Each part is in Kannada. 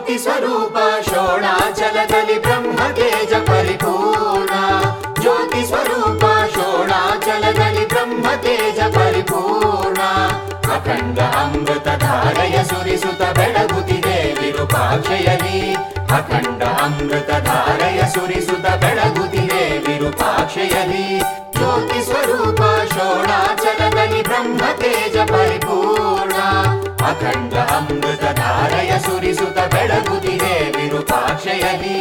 ಜ್ಯೋತಿ ಸ್ವರೂಪ ಶೋಣಾಚಲದಲ್ಲಿ ಬ್ರಹ್ಮ ತೇಜ ಪರಿಪೂರ್ಣ ಜ್ಯೋತಿ ಸ್ವರೂಪ ಶೋಣಾಚಲದಲ್ಲಿ ಬ್ರಹ್ಮ ತೇಜ ಪರಿಪೂರ್ಣ ಅಖಂಡ ಅಮೃತ ಧಾರೆಯ ಸುರಿಸುತ್ತ ಬೆಳಗುತ್ತಿದೆ ವಿರೂಪಾಕ್ಷೆಯಲಿ ಅಖಂಡ ಅಮೃತ ಧಾರೆಯ ಸುರಿಸುತ್ತ ಬೆಳಗುತ್ತಿದೆ ವಿರೂಪಾಕ್ಷೆಯಲಿ ಜ್ಯೋತಿ ಸ್ವರೂಪ ಶೋಣಾಚಲದಲ್ಲಿ ಬ್ರಹ್ಮ ತೇಜ ಪರಿಪೂರ್ಣ ಅಖಂಡ ಅಮೃತ ಧಾರೆಯ ಸುರಿಸುತ್ತ ಬೆಳಗುತ್ತಿದೆ ವಿರೂಪಾಕ್ಷೆಯಲಿ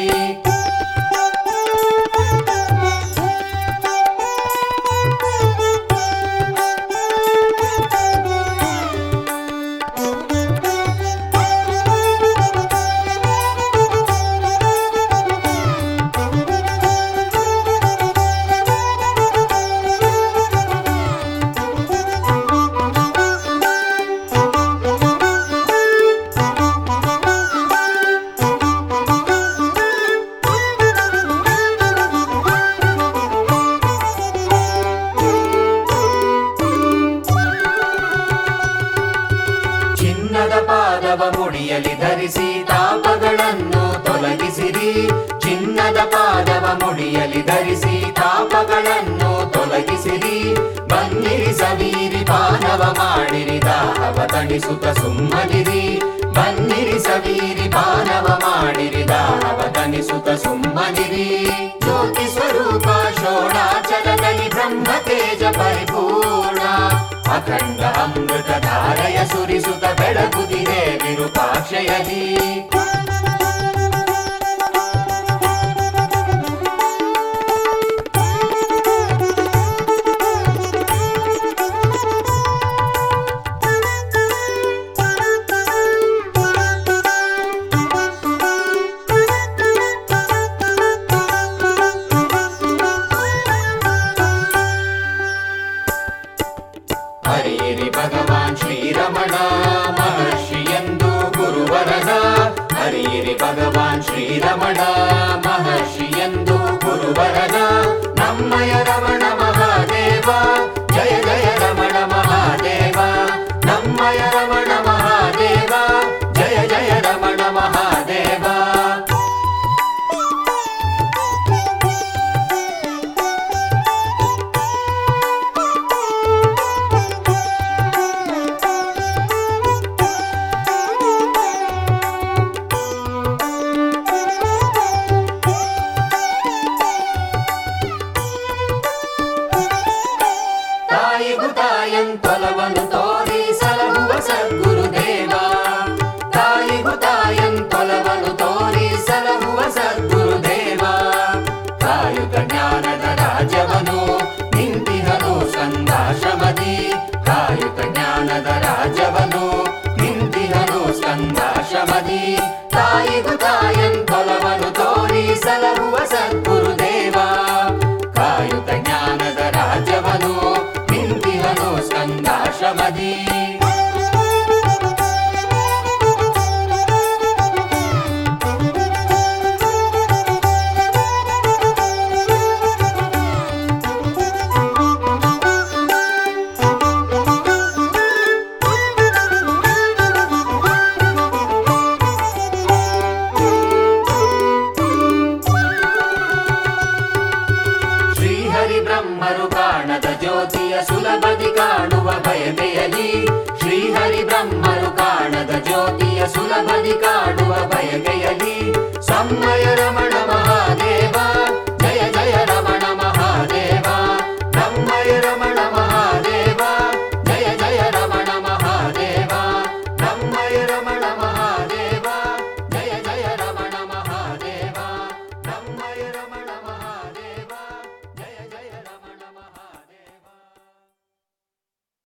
ಚಿನ್ನದ ಪಾದವ ಮುಡಿಯಲಿ ಧರಿಸಿ ತಾಪಗಳನ್ನು ತೊಲಗಿಸಿರಿ ಚಿನ್ನದ ಪಾದವ ಮುಡಿಯಲಿ ಧರಿಸಿ ತಾಪಗಳನ್ನು ತೊಲಗಿಸಿರಿ ಬನ್ನಿರಿ ಸವೀರಿ ಪಾನವ ಮಾಡಿರಿ ದಾಹವ ತಣಿಸುತ್ತ ಸುಮ್ಮನಿರಿ ಬನ್ನಿರಿ ಸವೀರಿ ಪಾನವ ಮಾಡಿರಿ ದಾಹವ ತಣಿಸುತ್ತ ಸುಮ್ಮನಿರಿ ಜ್ಯೋತಿ ಸ್ವರೂಪ ಶೋಣಾಚಲದಲ್ಲಿ ಬ್ರಹ್ಮ ತೇಜ ಪರಿಪೂರ್ಣ ಅಖಂಡ ಅಮೃತ ಧಾರೆಯ ಸುರಿಸುತ್ತ ಬೆಳಗುತ್ತಿದೆ ವಿರೂಪಾಕ್ಷೆಯಲಿ ಹರಿಯಿರಿ ಭಗವಾನ್ ಶ್ರೀರಮಣ ಮಹರ್ಷಿ ಎಂದು ಗುರುವರದ ಹರಿಯಿರಿ ಭಗವಾನ್ ಶ್ರೀರಮಣ ಮಹರ್ಷಿ ಎಂದು ಗುರುವರದ ನಮ್ಮಯ ರಮಣ ಮಹಾದೇವ ಜಯ ಜಯ ರಮಣ ಮಹಾದೇವ ನಮ್ಮಯ ರಮಣ ಮಹಾದೇವ ಜಯ ಜಯ ರಮಣ ಮಹಾದೇವ ತಾಯಿಗೂ ತಾಯಂತೊಲವನ್ನು ತೋರಿ ಸಲಹುವ ಸದ್ಗುರುದೇವ ತಾಯಿಗೂ ತಾಯಂತೊಲವನ್ನು ತೋರಿ ಸಲಹುವ ಸದ್ಗುರುದೇವ ಕಾಯುತ ಜ್ಞಾನದ ರಾಜ್ಯವನು ನಿಂತಿಹನು ಸ್ಕಂದಾಶ್ರಮದಿ ಕಾಯುತ ಜ್ಞಾನದ ರಾಜ್ಯವನು ನಿಂತಿಹನು ಸ್ಕಂದಾಶ್ರಮದಿ ತಾಯಿಗೂ ತಾಯಂತೊಲವನ್ನು ತೋರಿ ಸಲಹುವ ಸದ್ಗುರುದೇವ ಕಾಯುತ ಜ್ಞಾನದ ರಾಜ್ಯವನು ನಿಂತಿಹನು ಸ್ಕಂದಾಶ್ರಮದಿ ಶ್ರೀಹರಿ ಬ್ರಹ್ಮರು ಕಾಣದ ಜ್ಯೋತಿಯ ಸುಲಭದಿ ಕಾಣುವ ಬಯಕೆಯಲಿ ಶ್ರೀಹರಿ ಬ್ರಹ್ಮರು ಕಾಣದ ಜ್ಯೋತಿಯ ಸುಲಭದಿ ಕಾಣುವ ಬಯಕೆಯಲಿ ಸಮ್ಮಯ ರಮಣ